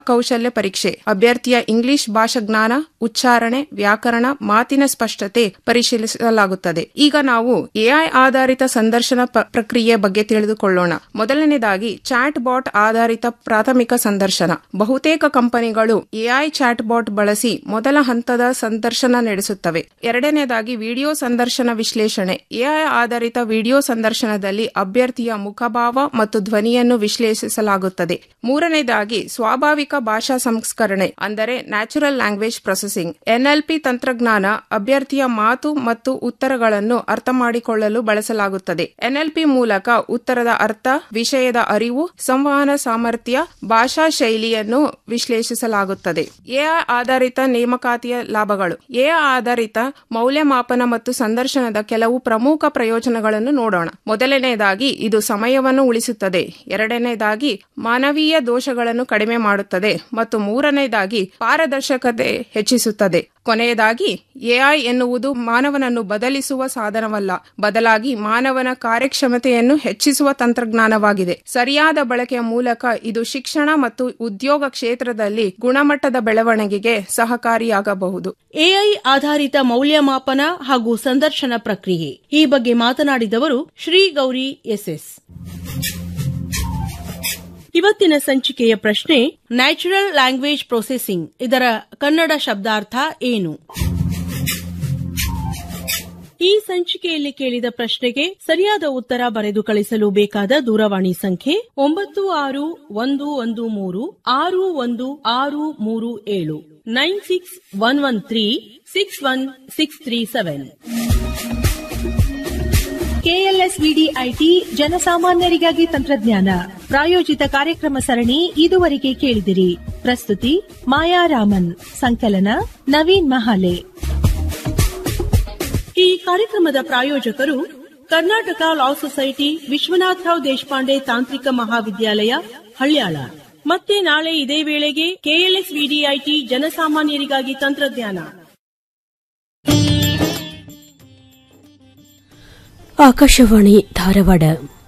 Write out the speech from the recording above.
ಕೌಶಲ್ಯ ಪರೀಕ್ಷೆ ಅಭ್ಯರ್ಥಿಯ ಇಂಗ್ಲಿಷ್ ಭಾಷಾಜ್ಞಾನ ಉಚ್ಚಾರಣೆ ವ್ಯಾಕರಣ ಮಾತಿನ ಸ್ಪಷ್ಟತೆ ಪರಿಶೀಲಿಸಲಾಗುತ್ತದೆ ಈಗ ನಾವು ಎಐ ಆಧಾರಿತ ಸಂದರ್ಶನ ಪ- ಪ್ರಕ್ರಿಯೆ ಬಗ್ಗೆ ತಿಳಿದುಕೊಳ್ಳೋಣ ಮೊದಲನೇದಾಗಿ ಚಾಟ್ ಬಾಟ್ ಆಧಾರಿತ ಪ್ರಾಥಮಿಕ ಸಂದರ್ಶನ ಬಹುತೇಕ ಕಂಪನಿಗಳು ಎಐ ಚಾಟ್ ಬಾಟ್ ಬಳಸಿ ಮೊದಲ ಹಂತದ ಸಂದರ್ಶನ ನಡೆಸುತ್ತವೆ ಎರಡನೇದಾಗಿ ವಿಡಿಯೋ ಸಂದರ್ಶನ ವಿಶ್ಲೇಷಣೆ ಎಐ ಆಧಾರಿತ ವಿಡಿಯೋ ಸಂದರ್ಶನದಲ್ಲಿ ಅಭ್ಯರ್ಥಿಯ ಮುಖಭಾವ ಮತ್ತು ಧ್ವನಿಯನ್ನು ವಿಶ್ಲೇಷಿಸಲಾಗುತ್ತದೆ ಮೂರನೇದಾಗಿ ಸ್ವಾಭಾವಿಕ ಭಾಷಾ ಸಂಸ್ಕರಣೆ ಅಂದರೆ ನ್ಯಾಚುರಲ್ ಲ್ಯಾಂಗ್ವೇಜ್ ಪ್ರೊಸೆಸಿಂಗ್ ಎನ್ಎಲ್ಪಿ ತಂತ್ರಜ್ಞಾನ ಅಭ್ಯರ್ಥಿಯ ಮಾತು ಮತ್ತು ಉತ್ತರಗಳನ್ನು ಅರ್ಥ ಮಾಡಿಕೊಳ್ಳಲು ಬಳಸಲಾಗುತ್ತದೆ ಎನ್ಎಲ್ಪಿ ಮೂಲಕ ಉತ್ತರದ ಅರ್ಥ ವಿಷಯದ ಅರಿವು ಸಂವಹನ ಸಾಮರ್ಥ್ಯ ಭಾಷಾ ಶೈಲಿಯನ್ನು ವಿಶ್ಲೇಷಿಸಲಾಗುತ್ತದೆ ಎಐ ಆಧಾರಿತ ನೇಮಕಾತಿಯ ಲಾಭಗಳು ಎಐ ಆಧಾರಿತ ಮೌಲ್ಯಮಾಪನ ಮತ್ತು ಸಂದರ್ಶನದ ಕೆಲವು ಪ್ರಮುಖ ಪ್ರಯೋಜನಗಳನ್ನು ನೋಡೋಣ ಮೊದಲನೆಯದಾಗಿ ಇದು ಸಮಯವನ್ನು ಉಳಿಸುತ್ತದೆ ಎರಡನೇದಾಗಿ ಮಾನವೀಯ ದೋಷಗಳನ್ನು ಕಡಿಮೆ ಮಾಡುತ್ತದೆ ಮತ್ತು ಮೂರನೇದಾಗಿ ಪಾರದರ್ಶಕತೆ ಹೆಚ್ಚಿಸುತ್ತದೆ ಕೊನೆಯದಾಗಿ ಎಐ ಎನ್ನುವುದು ಮಾನವನನ್ನು ಬದಲಿಸುವ ಸಾಧನವಲ್ಲ ಬದಲಾಗಿ ಮಾನವನ ಕಾರ್ಯಕ್ಷಮತೆಯನ್ನು ಹೆಚ್ಚಿಸುವ ತಂತ್ರಜ್ಞಾನವಾಗಿದೆ ಸರಿಯಾದ ಬಳಕೆಯ ಮೂಲಕ ಇದು ಶಿಕ್ಷಣ ಮತ್ತು ಉದ್ಯೋಗ ಕ್ಷೇತ್ರದಲ್ಲಿ ಗುಣಮಟ್ಟದ ಬೆಳವಣಿಗೆಗೆ ಸಹಕಾರಿಯಾಗಬಹುದು ಎಐ ಆಧಾರಿತ ಮೌಲ್ಯಮಾಪನ ಹಾಗೂ ಸಂದರ್ಶನ ಪ್ರಕ್ರಿಯೆ ಈ ಬಗ್ಗೆ ಮಾತನಾಡಿದವರು ಶ್ರೀ ಗೌರಿ ಎಸ್ಎಸ್ ಇವತ್ತಿನ ಸಂಚಿಕೆಯ ಪ್ರಶ್ನೆ ನ್ಯಾಚುರಲ್ ಲ್ಯಾಂಗ್ವೇಜ್ ಪ್ರೊಸೆಸಿಂಗ್ ಇದರ ಕನ್ನಡ ಶಬ್ದಾರ್ಥ ಏನು ಈ ಸಂಚಿಕೆಯಲ್ಲಿ ಕೇಳಿದ ಪ್ರಶ್ನೆಗೆ ಸರಿಯಾದ ಉತ್ತರ ಬರೆದು ಕಳಿಸಲು ಬೇಕಾದ ದೂರವಾಣಿ ಸಂಖ್ಯೆ ಒಂಬತ್ತು ಆರು ಒಂದು ಒಂದು ಮೂರು ಆರು ಒಂದು ಆರು ಮೂರು ಏಳು nine six one one three six one six three seven KLSVD IT ಜನಸಾಮಾನ್ಯರಿಗಾಗಿ ತಂತ್ರಜ್ಞಾನ ಪ್ರಾಯೋಜಿತ ಕಾರ್ಯಕ್ರಮ ಸರಣಿ ಇದುವರೆಗೆ ಕೇಳಿದಿರಿ ಪ್ರಸ್ತುತಿ ಮಾಯಾ ರಾಮನ್ ಸಂಕಲನ ನವೀನ್ ಮಹಾಲೆ ಈ ಕಾರ್ಯಕ್ರಮದ ಪ್ರಾಯೋಜಕರು ಕರ್ನಾಟಕ ಲಾ ಸೊಸೈಟಿ ವಿಶ್ವನಾಥರಾವ್ ದೇಶಪಾಂಡೆ ತಾಂತ್ರಿಕ ಮಹಾವಿದ್ಯಾಲಯ ಹಳ್ಯಾಳ ಮತ್ತೆ ನಾಳೆ ಇದೇ ವೇಳೆಗೆ ಕೆಎಲ್ಎಸ್ ವಿಡಿಐಟಿ ಜನಸಾಮಾನ್ಯರಿಗಾಗಿ ತಂತ್ರಜ್ಞಾನ ಆಕಾಶವಾಣಿ ಧಾರವಾಡ